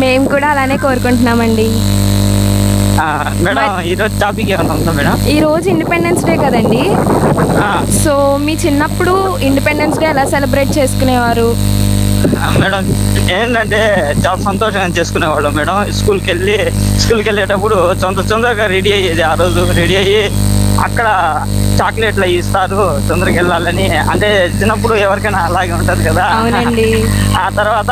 మేము కూడా అలానే కోరుకుంటున్నామండి ఆ, మేడం ఈరోజు టాపిక్ ఏమైనా ఉందా మేడం ఈ రోజు ఇండిపెండెన్స్ డే కదండి ఆ, సో మీ చిన్నప్పుడు ఇండిపెండెన్స్ డే ఎలా సెలబ్రేట్ చేసుకునేవారు మేడం ఏంటంటే చాలా సంతోషంగా చేసుకునేవాళ్ళం మేడం స్కూల్కి వెళ్ళి స్కూల్కి వెళ్ళేటప్పుడు తొందర తొందరగా రెడీ అయ్యేది ఆ రోజు రెడీ అయ్యి అక్కడ చాక్లెట్లు అవి ఇస్తారు తొందరగా వెళ్ళాలని అంటే చిన్నప్పుడు ఎవరికైనా అలాగే ఉంటది కదా అవునండి ఆ తర్వాత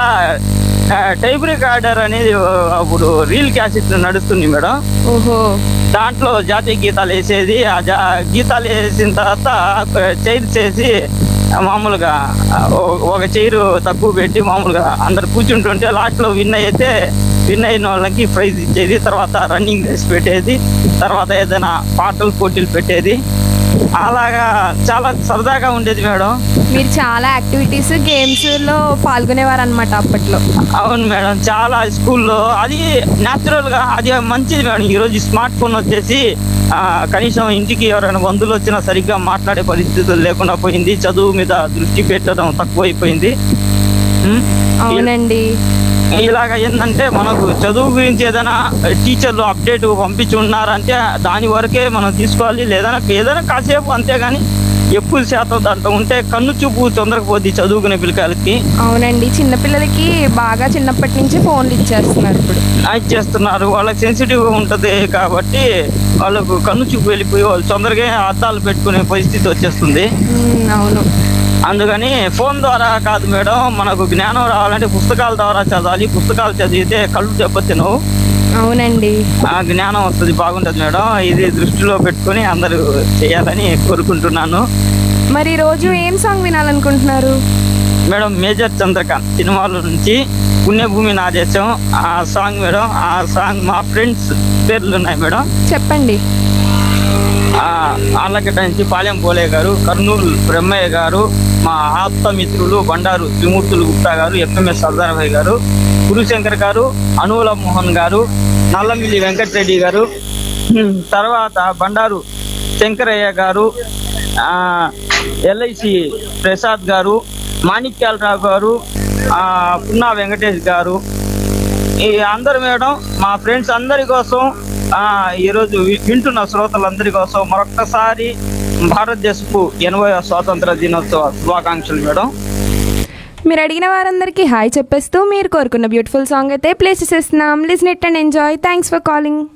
టైప్ రికార్డర్ అనేది అప్పుడు రీల్ క్యాసెట్ నడుస్తుంది మేడం ఓహో దాంట్లో జాతీయ గీతాలు వేసేది ఆ జా గీతాలు వేసిన తర్వాత చైర్ చేసి మామూలుగా ఓ- ఒక చైరు తక్కువ పెట్టి మామూలుగా అందరు కూర్చుంటుంటే లాస్ట్లో విన్ అయితే విన్ అయిన వాళ్ళకి ప్రైజ్ ఇచ్చేది తర్వాత రన్నింగ్ రేస్ పెట్టేది తర్వాత ఏదైనా పాటలు పోటీలు పెట్టేది అలాగా చాలా సరదాగా ఉండేది మేడం మీరు చాలా యాక్టివిటీస్ గేమ్స్ లో పాల్గొనేవారు అనమాట అప్పట్లో అవును మేడం చాలా స్కూల్లో అది న్యాచురల్ గా అది మంచిది మేడం ఈరోజు స్మార్ట్ ఫోన్ వచ్చేసి ఆ, కనీసం ఇంటికి ఎవరైనా బంధువులు వచ్చినా సరిగ్గా మాట్లాడే పరిస్థితులు లేకుండా పోయింది చదువు మీద దృష్టి పెట్టడం తక్కువైపోయింది ఉం? అవునండి ఇలాగ ఏంటంటే మనకు చదువు గురించి ఏదైనా టీచర్లు అప్డేట్ పంపించి ఉన్నారంటే దాని వరకే మనం తీసుకోవాలి లేదన్నా ఏదైనా కాసేపు అంతేగాని ఎక్కువ శాతం దాంట్లో ఉంటే కన్ను చూపు తొందరగా పోద్ది చదువుకునే పిల్లకాయలకి అవునండి చిన్నపిల్లలకి బాగా చిన్నప్పటి నుంచి ఫోన్లు ఇచ్చేస్తున్నారు ఇప్పుడు యాక్ట్ చేస్తున్నారు వాళ్ళకి సెన్సిటివ్గా ఉంటుంది కాబట్టి వాళ్ళకు కన్ను చూపు వెళ్ళిపోయి వాళ్ళు తొందరగా అద్దాలు పెట్టుకునే పరిస్థితి వచ్చేస్తుంది ఉమ్, అవును అందుకని ఫోన్ ద్వారా కాదు మేడం మనకు జ్ఞానం రావాలంటే పుస్తకాల ద్వారా చదవాలి పుస్తకాలు చదివితే కళ్ళు దెబ్బతినవు అవునండి ఆ జ్ఞానం వస్తుంది బాగుంటుంది మేడం ఇది దృష్టిలో పెట్టుకొని అందరూ చేయాలని కోరుకుంటున్నాను మరి ఈ రోజు ఏం సాంగ్ వినాలనుకుంటున్నారు మేడం మేజర్ చంద్రకాంత్ సినిమాల నుంచి పుణ్యభూమి నా దేశం ఆ సాంగ్ మేడం ఆ సాంగ్ మా ఫ్రెండ్స్ పేర్లు ఉన్నాయి మేడం చెప్పండి ఆ ఆళ్ళగడ్డ నుంచి పాలెం పోలే గారు కర్నూలు బ్రహ్మయ్య గారు మా ఆప్త మిత్రులు బండారు త్రిమూర్తులు గుప్తా గారు ఎఫ్ఎంఎస్ సర్దారభాయ్ గారు గురుశంకర్ గారు అనువుల మోహన్ గారు నల్లమిల్లి వెంకటరెడ్డి గారు హ్మ్, తర్వాత బండారు శంకరయ్య గారు ఆ ఎల్ఐసి ప్రసాద్ గారు మాణిక్యాలరావు గారు ఆ పున్నా వెంకటేష్ గారు ఈ అందరు మేడం మా ఫ్రెండ్స్ అందరి కోసం ఆ ఈరోజు వి- వింటున్న శ్రోతలందరి కోసం మరొక్కసారి భారతదేశపు ఎనభై స్వాతంత్ర దినోత్సవ శుభాకాంక్షలు మేడం మీరు అడిగిన వారందరికీ హాయ్ చెప్పేస్తూ మీరు కోరుకున్న బ్యూటిఫుల్ సాంగ్ అయితే ప్లే చేసేస్తున్నాం listen it and enjoy thanks for calling